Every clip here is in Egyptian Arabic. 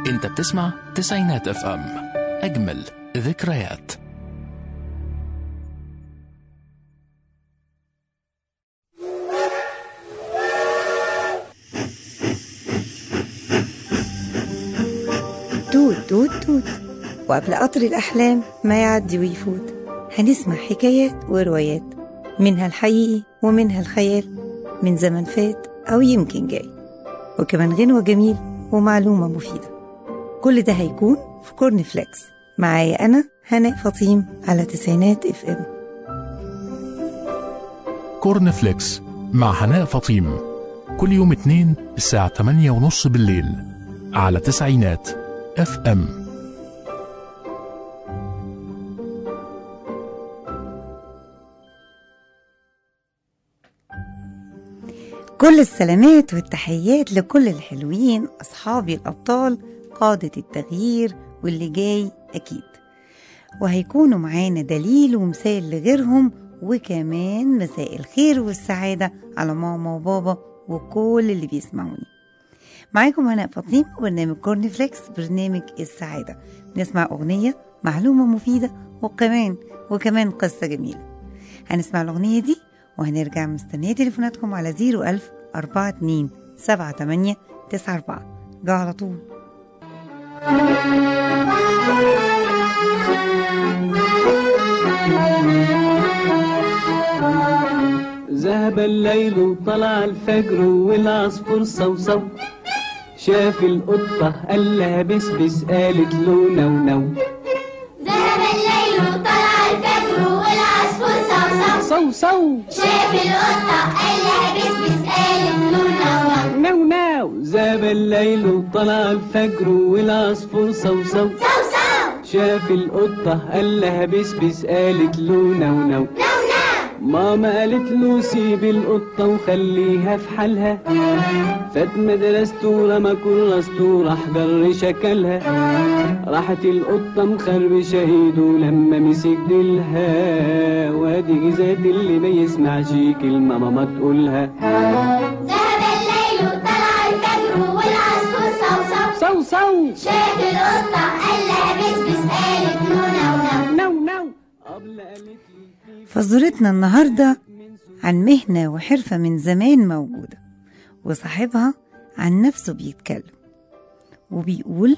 انت بتسمع تسعينات اف ام اجمل ذكريات توت توت توت وقبل قطر الأحلام ما يعدي ويفوت هنسمع حكايات وروايات منها الحقيقي ومنها الخيال من زمن فات أو يمكن جاي وكمان غنوة جميل ومعلومة مفيدة كل ده هيكون في كورن فليكس معايا أنا هناء فطيم على تسعينات اف ام كورن فليكس مع هناء فطيم كل يوم اثنين الساعة 8 ونص بالليل على تسعينات اف ام كل السلامات والتحيات لكل الحلوين أصحابي الأبطال قادة التغيير واللي جاي أكيد وهيكونوا معانا دليل ومثال لغيرهم وكمان مساء الخير والسعادة على ماما وبابا وكل اللي بيسمعوني معاكم هناء فطيم وبرنامج كورن فليكس برنامج السعادة نسمع أغنية معلومة مفيدة وكمان وكمان قصة جميلة هنسمع الأغنية دي وهنرجع مستنية تليفوناتكم على 01000 42 78 94 جا على طول ذهب الليل وطلع الفجر والعصفور صوصو شاف القطة قال لها بسبس قالت له نو نو ذهب الليل وطلع الفجر والعصفور صوصو صو صو شاف القطة قال لها بسبس قالت له نو نو نو نو ذهب الليل وطلع الفجر والعصفور صو صو صو صو شاف القطة قال لها بسبس قالت له نو نو نو نو ماما قالت له سيب القطة وخليها في حالها فات مدرسته رمى كراسته راح جر شكلها راحت القطة مخربشة ايده لما مسك ديلها وادي زاد اللي ما يسمعش كلمة ماما تقولها ذهب الليل وطلع الفجر والعصفور صو صو صو صو شاف القطة قال لها بسبس قالت له نو نو نو نو قبل قالت لي فزورتنا النهاردة عن مهنة وحرفة من زمان موجودة وصاحبها عن نفسه بيتكلم وبيقول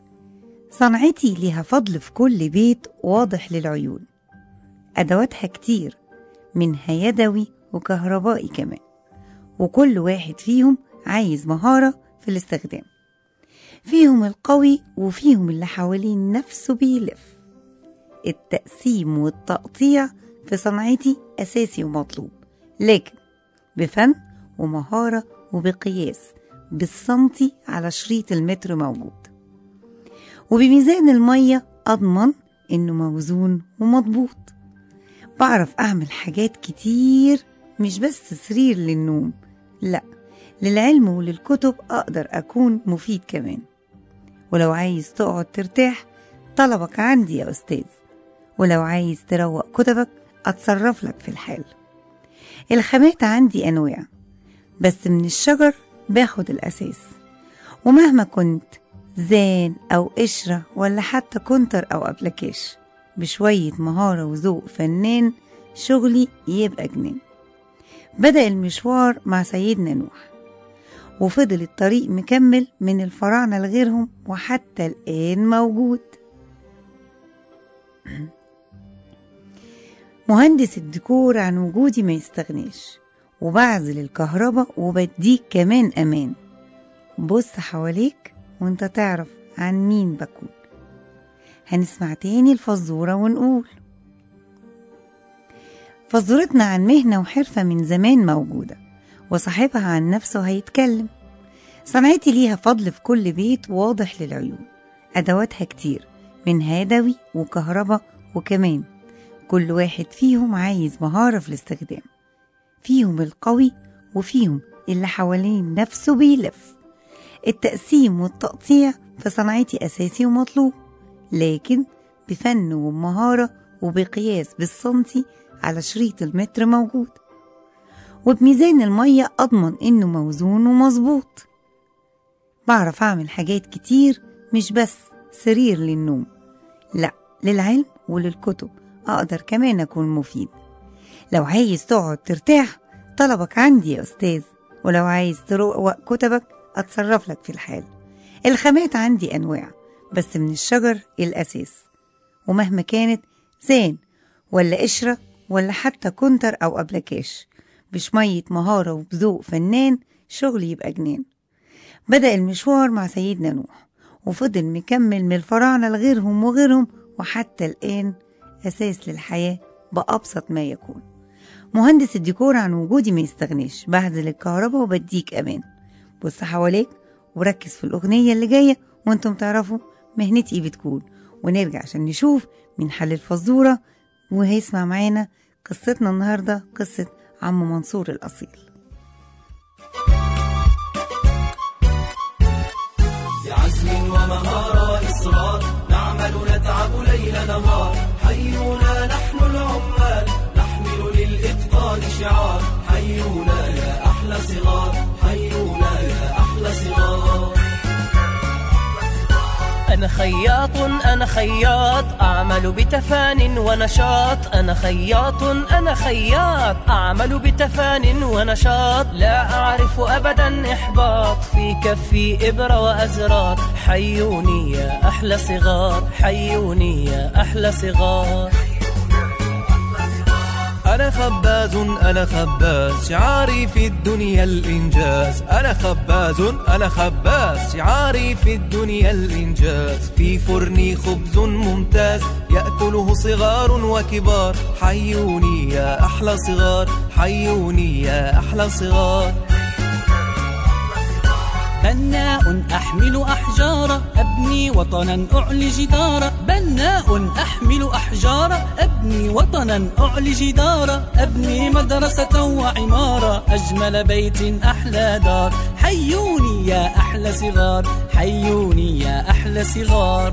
صنعتي ليها فضل في كل بيت واضح للعيون أدواتها كتير منها يدوي وكهربائي كمان وكل واحد فيهم عايز مهارة في الاستخدام فيهم القوي وفيهم اللي حوالين نفسه بيلف التقسيم والتقطيع في صنعتي أساسي ومطلوب لكن بفن ومهارة وبقياس بالسنتي على شريط المتر موجود وبميزان المية أضمن إنه موزون ومضبوط بعرف أعمل حاجات كتير مش بس سرير للنوم لأ للعلم وللكتب أقدر أكون مفيد كمان ولو عايز تقعد ترتاح طلبك عندي يا أستاذ ولو عايز تروق كتبك أتصرف لك في الحال الخامات عندي أنواع بس من الشجر باخد الأساس ومهما كنت زان أو قشرة ولا حتى كونتر أو أبلكاش بشوية مهارة وذوق فنان شغلي يبقى جنان بدأ المشوار مع سيدنا نوح وفضل الطريق مكمل من الفراعنة لغيرهم وحتى الآن موجود مهندس الديكور عن وجودي ما يستغناش وبعزل الكهرباء وبديك كمان أمان بص حواليك وانت تعرف عن مين بكون هنسمع تاني الفزورة ونقول فزورتنا عن مهنة وحرفة من زمان موجودة وصاحبها عن نفسه هيتكلم صنعتي ليها فضل في كل بيت واضح للعيون أدواتها كتير منها يدوي وكهرباء وكمان كل واحد فيهم عايز مهارة في الاستخدام فيهم القوي وفيهم اللي حوالين نفسه بيلف التقسيم والتقطيع في صنعتي أساسي ومطلوب لكن بفن ومهارة وبقياس بالسنتي على شريط المتر موجود وبميزان المية أضمن إنه موزون ومظبوط بعرف أعمل حاجات كتير مش بس سرير للنوم لا للعلم وللكتب أقدر كمان أكون مفيد لو عايز تقعد ترتاح طلبك عندي يا أستاذ ولو عايز تروق كتبك أتصرف لك في الحال الخامات عندي أنواع بس من الشجر الأساس ومهما كانت زين ولا قشرة ولا حتى كونتر أو أبلكاش بشمية مهارة وبذوق فنان شغل يبقى جنان بدأ المشوار مع سيدنا نوح وفضل مكمل من الفراعنة لغيرهم وغيرهم وحتى الآن أساس للحياة بأبسط ما يكون مهندس الديكور عن وجودي ما يستغنيش بعزل الكهرباء وبديك أمان بص حواليك وركز في الأغنية اللي جاية وانتم تعرفوا مهنتي ايه بتكون ونرجع عشان نشوف من حل الفزورة وهيسمع معانا قصتنا النهاردة قصة عم منصور الأصيل بعزم ومهارة وإصرار نعمل نتعب ليل نهار حيونا نحن العمال نحمل للإتقان شعار حيونا يا أحلى صغار حيونا يا أحلى صغار أنا خياط أنا خياط أعمل بتفان ونشاط أنا خياط أنا خياط أعمل بتفان ونشاط لا أعرف أبدا إحباط في كفي إبرة وأزرار حيوني يا أحلى صغار حيوني يا أحلى صغار أنا خباز أنا خباز شعاري في الدنيا الإنجاز أنا خباز أنا خباز شعاري في الدنيا الإنجاز في فرني خبز ممتاز يأكله صغار وكبار حيوني يا أحلى صغار حيوني يا أحلى صغار بناء أحمل أحجارا أبني وطنا أعلي جدارا بناء أحمل أحجارا أبني وطنا أعلي جدارا أبني مدرسة وعمارة أجمل بيت أحلى دار حيوني يا أحلى صغار حيوني يا أحلى صغار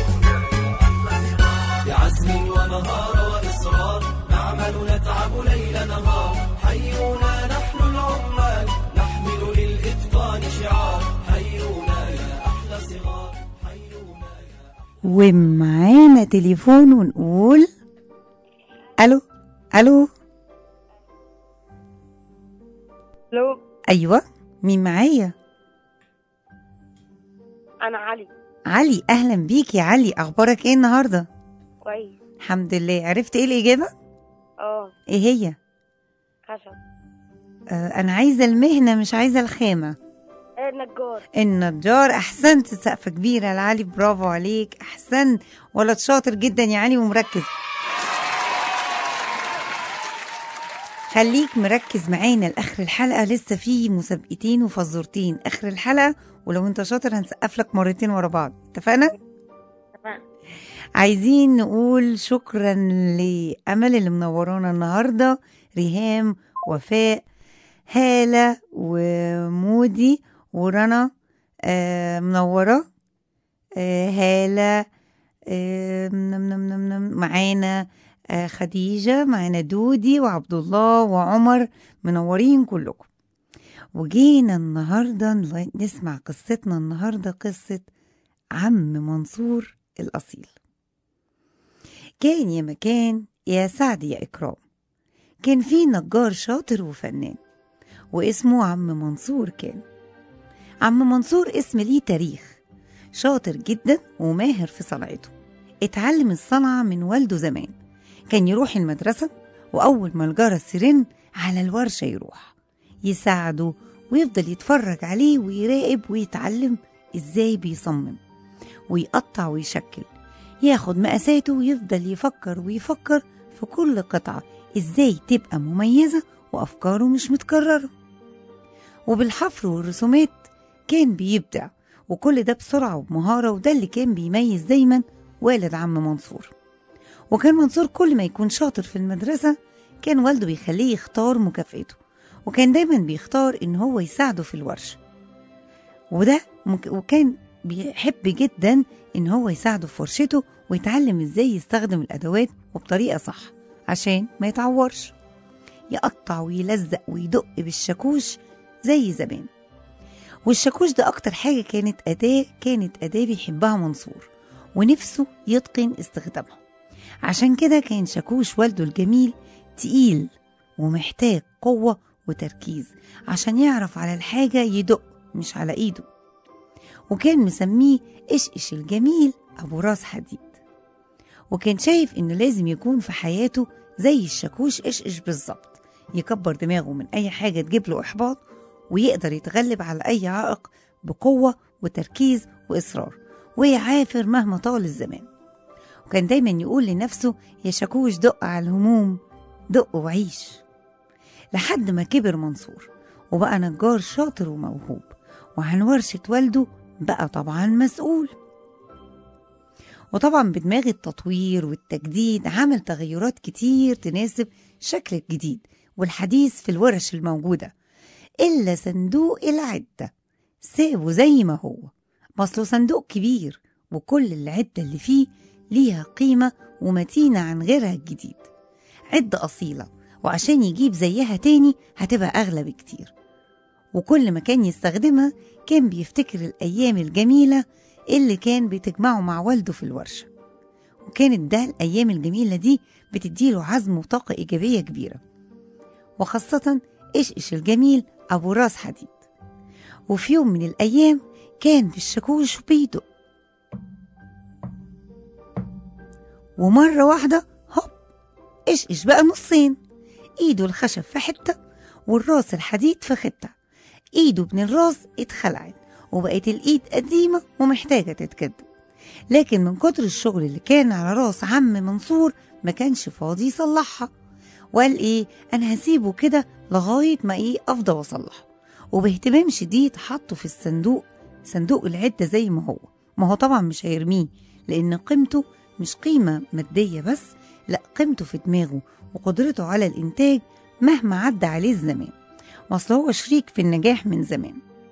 بعزم ومهارة وإصرار نعمل نتعب ليل نهار حيونا نحن العمال نحمل للإتقان شعار حيونا يا أحلى صغار حيونا يا ومعانا تليفون ونقول الو الو لو ايوه مين معايا انا علي علي اهلا بيك يا علي اخبارك ايه النهارده كويس الحمد لله عرفت ايه الاجابه اه ايه هي خشب آه انا عايزه المهنه مش عايزه الخامه آه، نجار النجار احسنت سقفه كبيره لعلي برافو عليك احسنت ولد شاطر جدا يا علي ومركز خليك مركز معانا لاخر الحلقه لسه في مسابقتين وفزورتين اخر الحلقه ولو انت شاطر هنسقف لك مرتين ورا بعض اتفقنا تمام عايزين نقول شكرا لأمل اللي منورانا النهاردة ريهام وفاء هالة ومودي ورنا آه منورة آه هالة آه نم نم نم نم معانا آه خديجة معانا دودي وعبد الله وعمر منورين كلكم وجينا النهاردة نل- نسمع قصتنا النهاردة قصة عم منصور الأصيل كان يا مكان يا سعد يا إكرام كان في نجار شاطر وفنان واسمه عم منصور كان عم منصور اسم ليه تاريخ شاطر جدا وماهر في صنعته اتعلم الصنعة من والده زمان كان يروح المدرسة وأول ما الجرس يرن على الورشة يروح يساعده ويفضل يتفرج عليه ويراقب ويتعلم ازاي بيصمم ويقطع ويشكل ياخد مقاساته ويفضل يفكر ويفكر في كل قطعة ازاي تبقى مميزة وأفكاره مش متكررة وبالحفر والرسومات كان بيبدع وكل ده بسرعة وبمهارة وده اللي كان بيميز دايما والد عم منصور وكان منصور كل ما يكون شاطر في المدرسة كان والده بيخليه يختار مكافئته وكان دايما بيختار ان هو يساعده في الورشة وده مك- وكان بيحب جدا ان هو يساعده في ورشته ويتعلم ازاي يستخدم الادوات وبطريقة صح عشان ما يتعورش يقطع ويلزق ويدق بالشاكوش زي زمان والشاكوش ده أكتر حاجة كانت أداة كانت أداة بيحبها منصور ونفسه يتقن استخدامها عشان كده كان شاكوش والده الجميل تقيل ومحتاج قوة وتركيز عشان يعرف على الحاجة يدق مش على إيده وكان مسميه إشإش الجميل أبو راس حديد وكان شايف إنه لازم يكون في حياته زي الشاكوش إشإش بالظبط يكبر دماغه من أي حاجة تجيب له إحباط ويقدر يتغلب على أي عائق بقوة وتركيز وإصرار ويعافر مهما طال الزمان وكان دايما يقول لنفسه يا شاكوش دق على الهموم دق وعيش لحد ما كبر منصور وبقى نجار شاطر وموهوب وعن ورشة والده بقى طبعا مسؤول وطبعا بدماغ التطوير والتجديد عمل تغيرات كتير تناسب شكل الجديد والحديث في الورش الموجودة إلا صندوق العدة سابه زي ما هو مصله صندوق كبير وكل العدة اللي فيه ليها قيمة ومتينة عن غيرها الجديد عدة أصيلة وعشان يجيب زيها تاني هتبقى أغلى بكتير وكل ما كان يستخدمها كان بيفتكر الأيام الجميلة اللي كان بتجمعه مع والده في الورشة وكانت ده الأيام الجميلة دي بتديله عزم وطاقة إيجابية كبيرة وخاصة إيش إيش الجميل أبو راس حديد وفي يوم من الأيام كان في الشاكوش بيدق ومرة واحدة هوب إيش إيش بقى نصين إيده الخشب في حتة والراس الحديد في خطة إيده من الراس اتخلعت وبقت الإيد قديمة ومحتاجة تتجدد لكن من كتر الشغل اللي كان على راس عم منصور ما كانش فاضي يصلحها وقال إيه أنا هسيبه كده لغاية ما إيه أفضى وأصلحه وباهتمام شديد حطه في الصندوق صندوق العدة زي ما هو ما هو طبعا مش هيرميه لأن قيمته مش قيمة مادية بس لا قيمته في دماغه وقدرته على الإنتاج مهما عدى عليه الزمان وأصل هو شريك في النجاح من زمان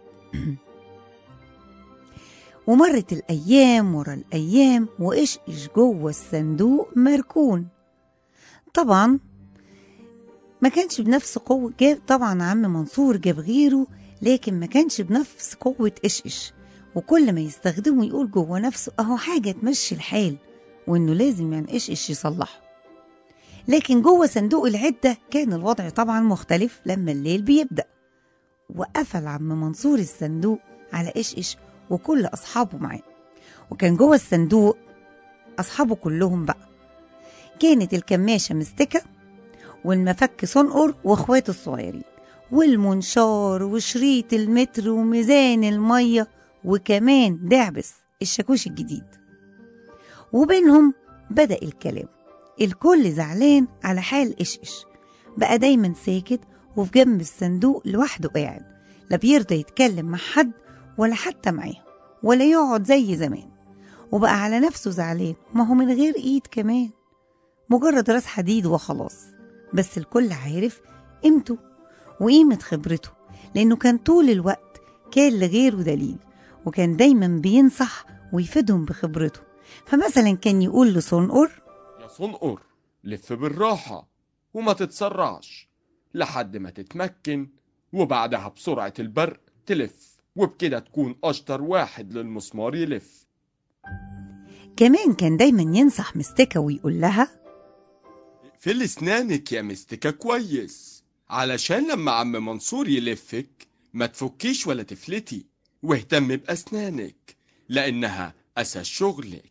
ومرت الأيام ورا الأيام وإيش إيش جوه الصندوق مركون طبعا ما كانش بنفس قوة جاب طبعا عم منصور جاب غيره لكن ما كانش بنفس قوة إيش إيش وكل ما يستخدمه يقول جوه نفسه أهو حاجة تمشي الحال وإنه لازم يعني إيش إيش يصلحه لكن جوه صندوق العدة كان الوضع طبعا مختلف لما الليل بيبدأ وقفل عم منصور الصندوق على إيش إيش وكل أصحابه معاه وكان جوه الصندوق أصحابه كلهم بقى كانت الكماشة مستكة والمفك صنقر واخواته الصغيرين والمنشار وشريط المتر وميزان المية وكمان دعبس الشاكوش الجديد وبينهم بدأ الكلام الكل زعلان على حال إشإش بقى دايما ساكت وفي جنب الصندوق لوحده قاعد لا بيرضى يتكلم مع حد ولا حتى معاه ولا يقعد زي زمان وبقى على نفسه زعلان ما هو من غير ايد كمان مجرد راس حديد وخلاص بس الكل عارف قيمته وقيمة خبرته لأنه كان طول الوقت كان لغيره دليل وكان دايما بينصح ويفيدهم بخبرته فمثلا كان يقول لصنقر يا صنقر لف بالراحة وما تتسرعش لحد ما تتمكن وبعدها بسرعة البرق تلف وبكده تكون أشطر واحد للمسمار يلف كمان كان دايما ينصح مستكة ويقول لها اقفل اسنانك يا مستكة كويس علشان لما عم منصور يلفك ما تفكيش ولا تفلتي واهتم بأسنانك لأنها أساس شغلك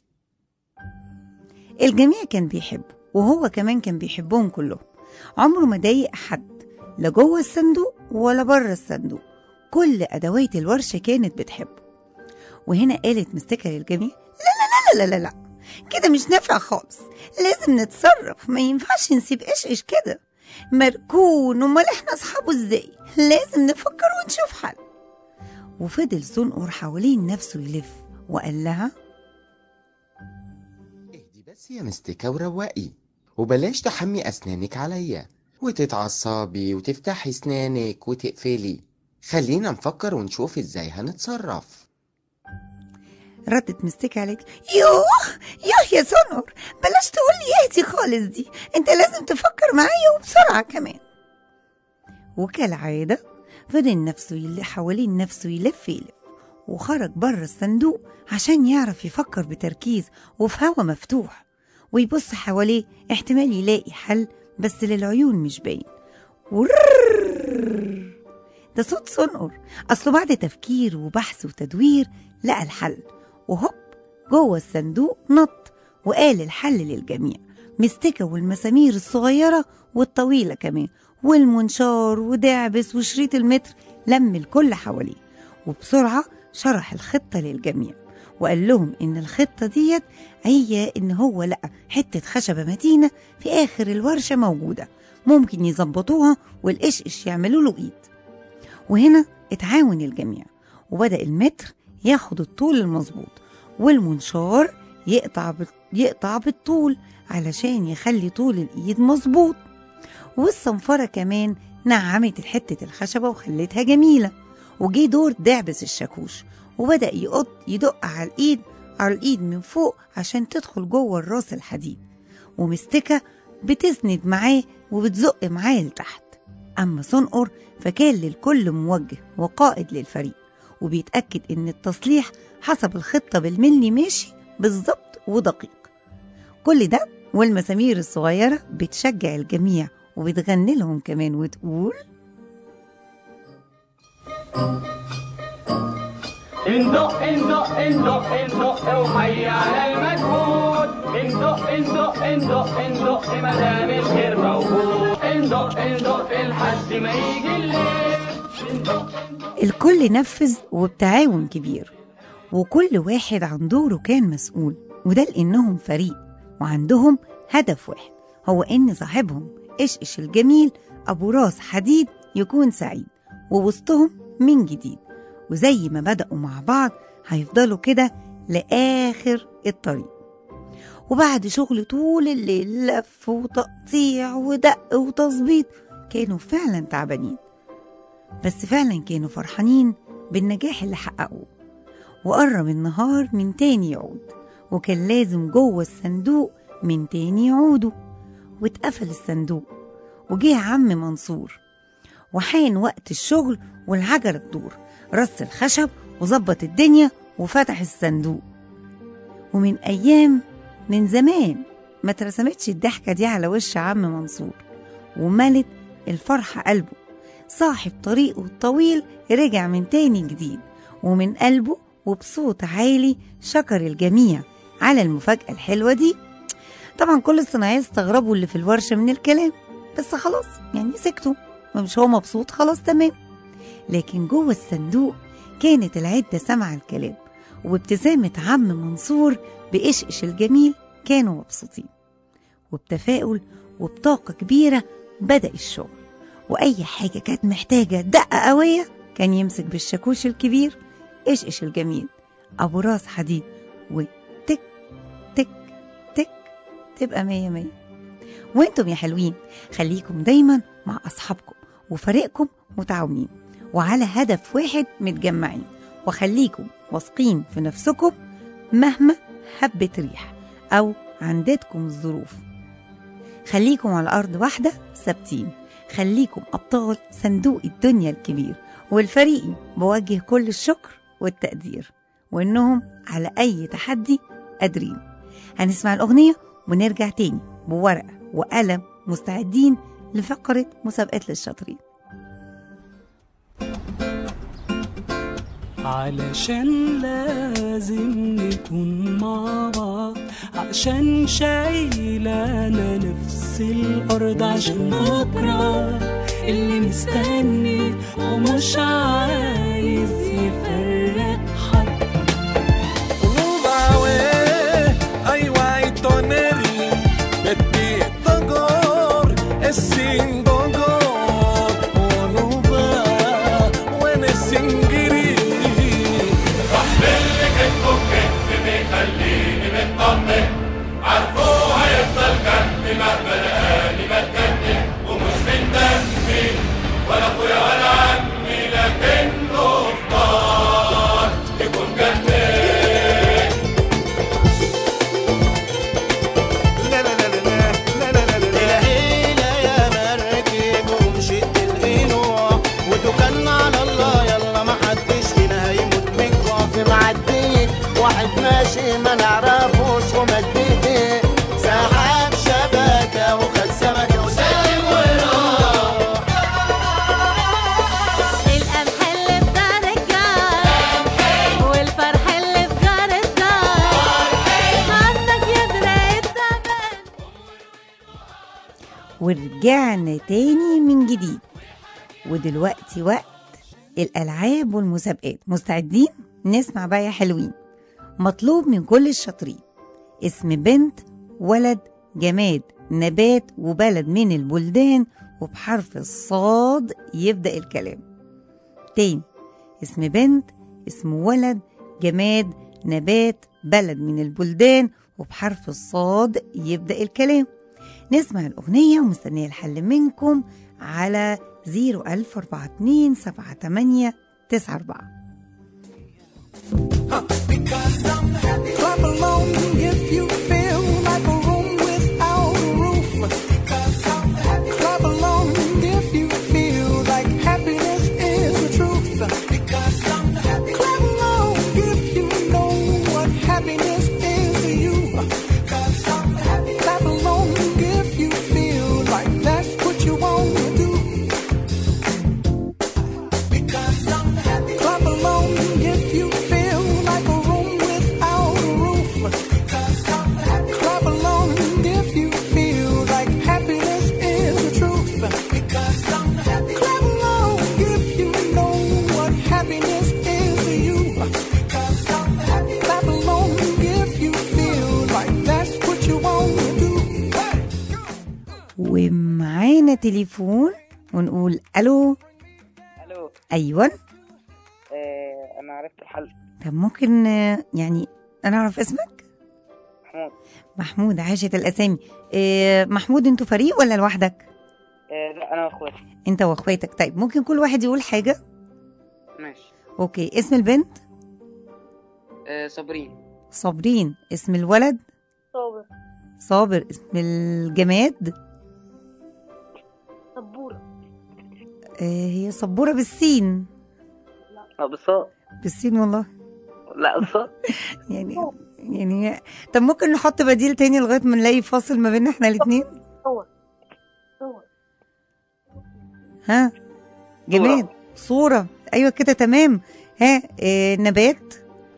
الجميع كان بيحبه وهو كمان كان بيحبهم كلهم عمره ما ضايق حد لا جوه الصندوق ولا بره الصندوق كل أدوات الورشة كانت بتحبه وهنا قالت مستكة للجميع لا لا لا لا لا لا كده مش نافع خالص لازم نتصرف ما ينفعش نسيب ايش ايش كده مركون امال احنا اصحابه ازاي لازم نفكر ونشوف حل وفضل صنقر حوالين نفسه يلف وقال لها اهدي بس يا مستكة وروقي وبلاش تحمي أسنانك عليا وتتعصبي وتفتحي اسنانك وتقفلي خلينا نفكر ونشوف ازاي هنتصرف ردت مستكة عليك يوه يوه يا سونور بلاش تقول لي اهدي خالص دي انت لازم تفكر معايا وبسرعة كمان وكالعادة فضل نفسه يلف حوالين نفسه يلف يلف وخرج بره الصندوق عشان يعرف يفكر بتركيز وفي هوا مفتوح ويبص حواليه احتمال يلاقي حل بس للعيون مش باين ورررررر. ده صوت صنقر أصله بعد تفكير وبحث وتدوير لقى الحل وهوب جوه الصندوق نط وقال الحل للجميع مستكة والمسامير الصغيرة والطويلة كمان والمنشار ودعبس وشريط المتر لم الكل حواليه وبسرعة شرح الخطة للجميع وقال لهم إن الخطة ديت هي إن هو لقى حتة خشبة متينة في آخر الورشة موجودة ممكن يظبطوها والقشقش يعملوا له إيد وهنا اتعاون الجميع وبدأ المتر ياخد الطول المظبوط والمنشار يقطع بال- يقطع بالطول علشان يخلي طول الإيد مظبوط والصنفرة كمان نعمت حتة الخشبة وخلتها جميلة وجي دور دعبس الشاكوش وبدأ يقط يدق على الإيد على الإيد من فوق عشان تدخل جوه الراس الحديد ومستكة بتسند معاه وبتزق معاه لتحت أما صنقر فكان للكل موجه وقائد للفريق وبيتأكد إن التصليح حسب الخطة بالملي ماشي بالظبط ودقيق كل ده والمسامير الصغيرة بتشجع الجميع وبتغني لهم كمان وتقول اندق اندق اندق اندق وحي على المجهود اندق اندق اندق اندق ما دام الخير موجود اندق اندق لحد ما يجي الليل اندق الكل نفذ وبتعاون كبير وكل واحد عن دوره كان مسؤول وده لأنهم فريق وعندهم هدف واحد هو إن صاحبهم إشقش الجميل أبو راس حديد يكون سعيد ووسطهم من جديد وزي ما بدأوا مع بعض هيفضلوا كده لآخر الطريق وبعد شغل طول الليل لف وتقطيع ودق وتظبيط كانوا فعلا تعبانين بس فعلا كانوا فرحانين بالنجاح اللي حققوه وقرب النهار من تاني يعود وكان لازم جوه الصندوق من تاني يعودوا واتقفل الصندوق وجه عم منصور وحان وقت الشغل والعجلة تدور رص الخشب وظبط الدنيا وفتح الصندوق ومن أيام من زمان ما اترسمتش الضحكة دي على وش عم منصور وملت الفرحة قلبه صاحب طريقه الطويل رجع من تاني جديد ومن قلبه وبصوت عالي شكر الجميع على المفاجأة الحلوة دي طبعا كل الصناعية استغربوا اللي في الورشة من الكلام بس خلاص يعني سكتوا ومش هو مبسوط خلاص تمام لكن جوه الصندوق كانت العدة سامعة الكلام وبابتسامة عم منصور بقشقش الجميل كانوا مبسوطين وبتفاؤل وبطاقة كبيرة بدأ الشغل وأي حاجة كانت محتاجة دقة قوية كان يمسك بالشاكوش الكبير قشقش الجميل أبو راس حديد وتك تك تك تبقى مية مية وانتم يا حلوين خليكم دايما مع أصحابكم وفريقكم متعاونين وعلى هدف واحد متجمعين وخليكم واثقين في نفسكم مهما هبت ريح أو عندتكم الظروف خليكم على أرض واحدة ثابتين خليكم أبطال صندوق الدنيا الكبير والفريق بوجه كل الشكر والتقدير وإنهم على أي تحدي قادرين هنسمع الأغنية ونرجع تاني بورقة وقلم مستعدين لفقرة مسابقات للشاطرين علشان لازم نكون مع بعض عشان شايلانا نفس الأرض عشان بكرة اللي مستني ومش عايز يفرق حد Rubawe, aywa itoneri, beti togor, esin dogor, onuba, wene singiri. اللي كتفه كتف بيخليني مطمن عارفه هيفضل جنبي مهما لقاني بتجنن ومش من دمي ولا اخويا ولا عمي لكنه اختار يكون جنبي العيلة يا مركب ومشيت القنوع ودكان ما نعرفوش ومجديدي سحب شبكة وخد سمكة وسالم وراح القمح اللي في دار الجار والفرح اللي في جار الدار عندك يدرى الزمان ورجعنا تاني من جديد ودلوقتي وقت الألعاب والمسابقات مستعدين؟ نسمع بقى يا حلوين مطلوب من كل الشاطرين اسم بنت ولد جماد نبات وبلد من البلدان وبحرف الصاد يبدأ الكلام تاني اسم بنت اسم ولد جماد نبات بلد من البلدان وبحرف الصاد يبدأ الكلام نسمع الأغنية ومستنية الحل منكم على 01042 78 94 Clap along if you feel like a room without a roof. Clap along if you feel like happiness is the truth. Clap along if you know what happiness is to you. Clap along if you feel like that's what you want to do. Clap along if you feel like a room without a roof. Clap along if you feel like happiness is the truth. Clap along if you know what happiness is to you. Clap along if you feel like that's what you want to do. ومعانا تليفون ونقول ألو الو أيوة آه انا عرفت الحل طب ممكن آه، يعني أنا أعرف اسمك محمود محمود عاشت الأسامي آه، محمود أنتوا فريق ولا لوحدك آه لا انا واخواتي أنت وأخواتك طيب ممكن كل واحد يقول حاجة ماشي أوكي اسم البنت آه صابرين صابرين اسم الولد صابر صابر اسم الجماد سبورة آه، هي صبورة بالسين اه بالصوت بالسين والله لا بالصوت يعني يعني طب ممكن نحط بديل تاني لغايه ما نلاقي فاصل ما بيننا احنا الاثنين صور صور ها جماد صوره ايوه كده تمام ها آه نبات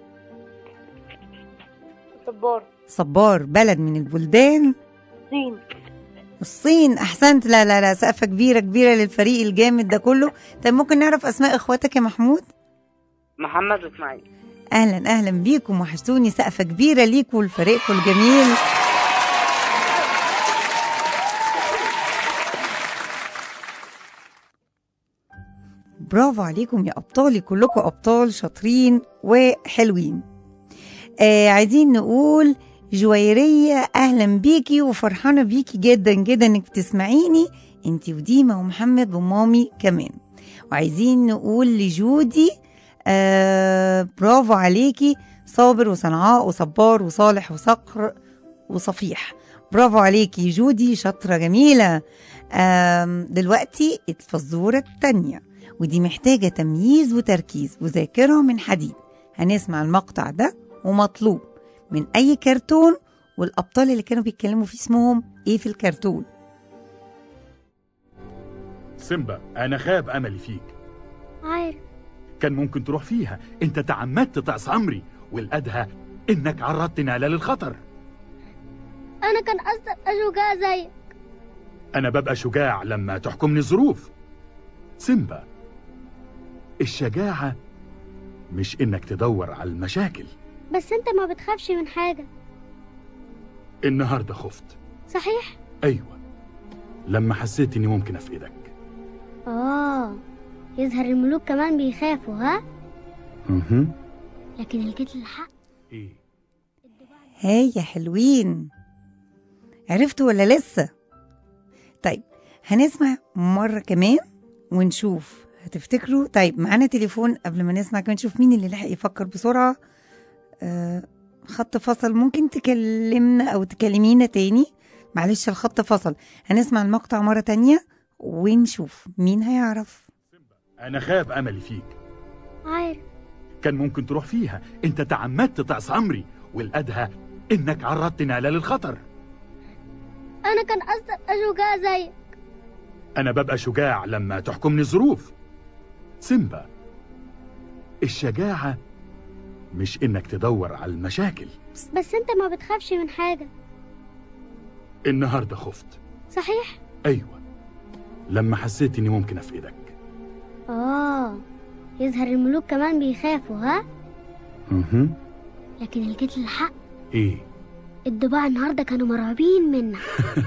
صبار صبار بلد من البلدان صين الصين احسنت لا لا لا سقفه كبيره كبيره للفريق الجامد ده كله طب ممكن نعرف اسماء اخواتك يا محمود محمد واسماعيل اهلا اهلا بيكم وحشتوني سقفه كبيره ليكوا لفريقكم الجميل برافو عليكم يا ابطالي كلكم ابطال شاطرين وحلوين آه عايزين نقول جويرية أهلا بيكي وفرحانة بيكي جدا جدا إنك بتسمعيني أنت وديمة ومحمد ومامي كمان وعايزين نقول لجودي آه برافو عليكي صابر وصنعاء وصبار وصالح وصقر وصفيح برافو عليكي جودي شاطرة جميلة آم، دلوقتي الفزورة التانية ودي محتاجة تمييز وتركيز وذاكرة من حديد هنسمع المقطع ده ومطلوب من أي كرتون والأبطال اللي كانوا بيتكلموا فيه اسمهم إيه في الكرتون سيمبا انا خاب املي فيك عارف كان ممكن تروح فيها انت تعمدت تعص امري والادهى انك عرضتنا للخطر انا كان قصدي ابقى شجاع زيك انا ببقى شجاع لما تحكمني الظروف سيمبا الشجاعة مش انك تدور على المشاكل بس انت ما بتخافش من حاجة النهاردة خفت صحيح ايوه لما حسيت اني ممكن افقدك اه يظهر الملوك كمان بيخافوا ها اها لكن الجيت الحق هاي يا حلوين عرفتوا ولا لسه طيب هنسمع مرة كمان ونشوف هتفتكروا طيب معانا تليفون قبل ما نسمع كمان نشوف مين اللي لحق يفكر بسرعة آه خط فصل ممكن تكلمنا أو تكلمينا تاني معلش الخط فصل هنسمع المقطع مرة تانية ونشوف مين هيعرف انا خاب املي فيك عارف كان ممكن تروح فيها انت تعمدت تعص امري والأدهى إنك عرضت نالا للخطر انا كان قصدي ابقى شجاع زيك أنا ببقى شجاع لما تحكمني الظروف سيمبا الشجاعة مش إنك تدور على المشاكل بس انت ما بتخافش من حاجه النهاردة خفت صحيح أيوة لما حسيت إني ممكن أفقدك اه يظهر الملوك كمان بيخافوا ها مهم. لكن اللي جيت للحق إيه الضباع النهارده كانوا مرعوبين منك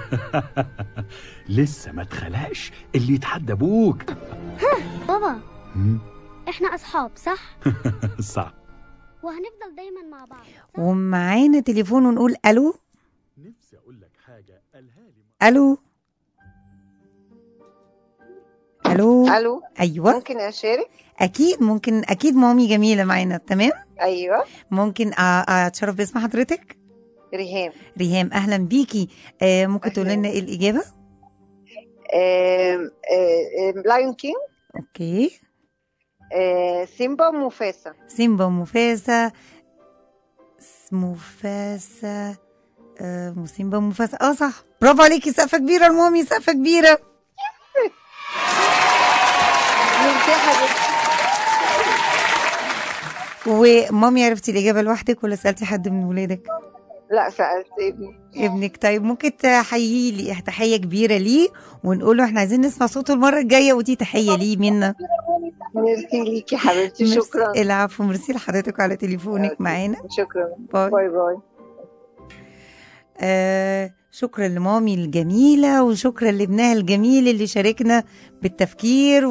لسه ما اتخلقش اللي يتحدى أبوك بابا مم. احنا اصحاب صح صح وهنفضل دايما مع بعض ومعانا تليفون ونقول الو الو الو الو ايوه ممكن اشارك اكيد ممكن اكيد مامي جميله معانا تمام ايوه ممكن أ- اتشرف باسم حضرتك ريهام ريهام اهلا بيكي آه ممكن تقول لنا ايه الاجابه لايون كينج اوكي سيمبا وموفاسا سيمبا ومفاسة س- مفاسة آه سيمبا ومفاسة اه صح برافو عليكي سقفة كبيرة المامي سقفة كبيرة ميرسي يا حبيبتي ومامي عرفتي الإجابة لوحدك ولا سألتي حد من ولادك؟ لا سألت ابني ابنك طيب ممكن تحيي لي تحية كبيرة ليه ونقول له احنا عايزين نسمع صوته المرة الجاية ودي تحية ليه منا ميرسي ليكي حبيبتي ميرسي- شكرا العفو ميرسي لحضرتك على تليفونك معانا شكرا باي باي باي آه شكرا لمامي الجميلة وشكرا لابنها الجميل اللي شاركنا بالتفكير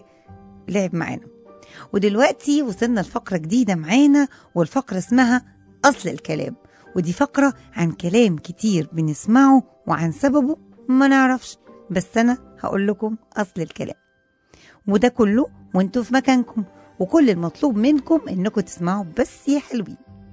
ولعب معانا ودلوقتي وصلنا لفقرة جديدة معانا والفقرة اسمها أصل الكلام ودي فقرة عن كلام كتير بنسمعه وعن سببه ما نعرفش بس أنا هقول لكم أصل الكلام وده كله وانتوا في مكانكم وكل المطلوب منكم انكم تسمعوا بس يا حلوين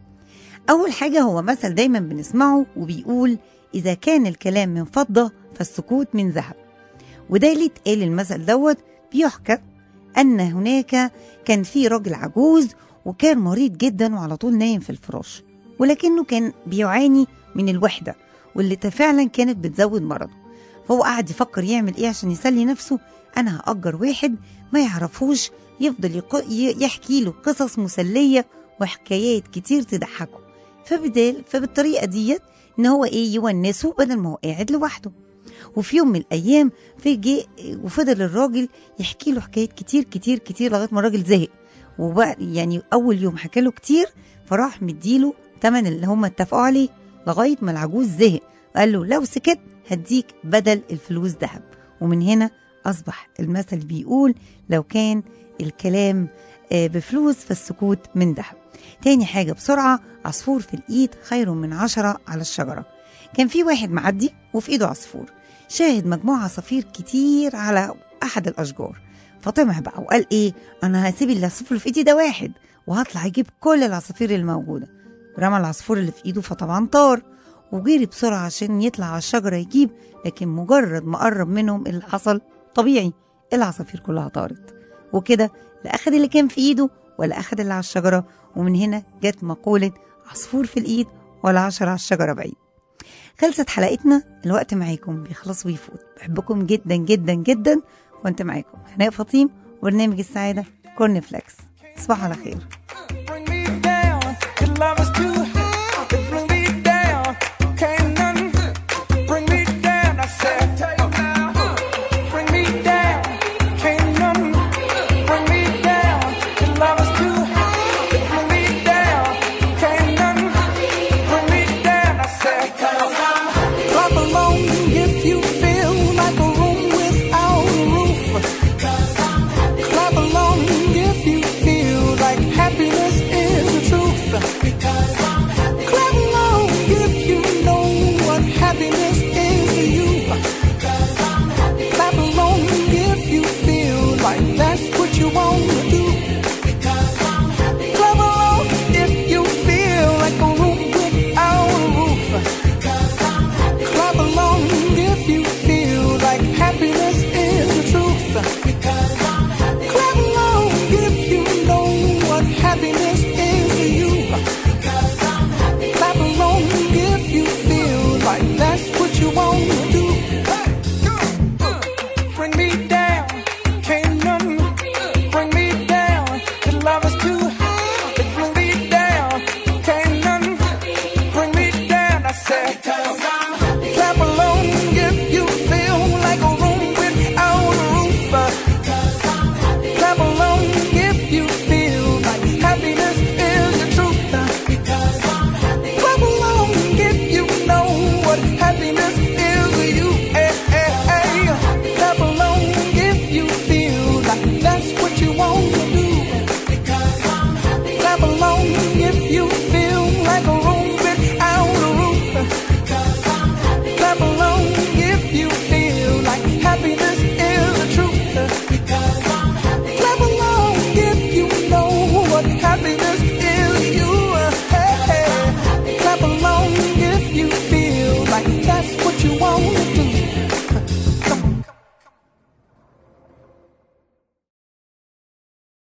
أول حاجة هو مثل دايما بنسمعه وبيقول إذا كان الكلام من فضة فالسكوت من ذهب وده اللي اتقال المثل دوت بيحكى أن هناك كان في راجل عجوز وكان مريض جدا وعلى طول نايم في الفراش ولكنه كان بيعاني من الوحدة واللي فعلا كانت بتزود مرضه فهو قعد يفكر يعمل ايه عشان يسلي نفسه انا هأجر واحد ما يعرفوش يفضل يق- ي- يحكي له قصص مسلية وحكايات كتير تضحكه فبدال فبالطريقة ديت ان هو ايه يونسه بدل ما هو قاعد لوحده وفي يوم من الايام في جه وفضل الراجل يحكي له حكايات كتير كتير كتير لغايه ما الراجل زهق وبقى يعني اول يوم حكى له كتير فراح مديله تمن اللي هم اتفقوا عليه لغايه ما العجوز زهق وقال له لو سكت هديك بدل الفلوس ذهب ومن هنا اصبح المثل بيقول لو كان الكلام آه، بفلوس فالسكوت من ذهب تاني حاجة بسرعة عصفور في الإيد خير من عشرة على الشجرة كان في واحد معدي وفي إيده عصفور شاهد مجموعة عصافير كتير على أحد الأشجار فطمع بقى وقال إيه أنا هسيب العصفور اللي في إيدي ده واحد وهطلع أجيب كل العصافير الموجودة رمى العصفور اللي في إيده فطبعا طار وجري بسرعة عشان يطلع على الشجرة يجيب لكن مجرد ما قرب منهم اللي حصل طبيعي العصافير كلها طارت وكده لا أخد اللي كان في إيده ولا أخد اللي على الشجرة ومن هنا جت مقولة عصفور في الإيد ولا عشرة على الشجرة بعيد خلصت حلقتنا الوقت معاكم بيخلص ويفوت بحبكم جدا جدا جدا وانت معاكم هناء فطيم وبرنامج السعادة كورن فليكس تصبحوا على خير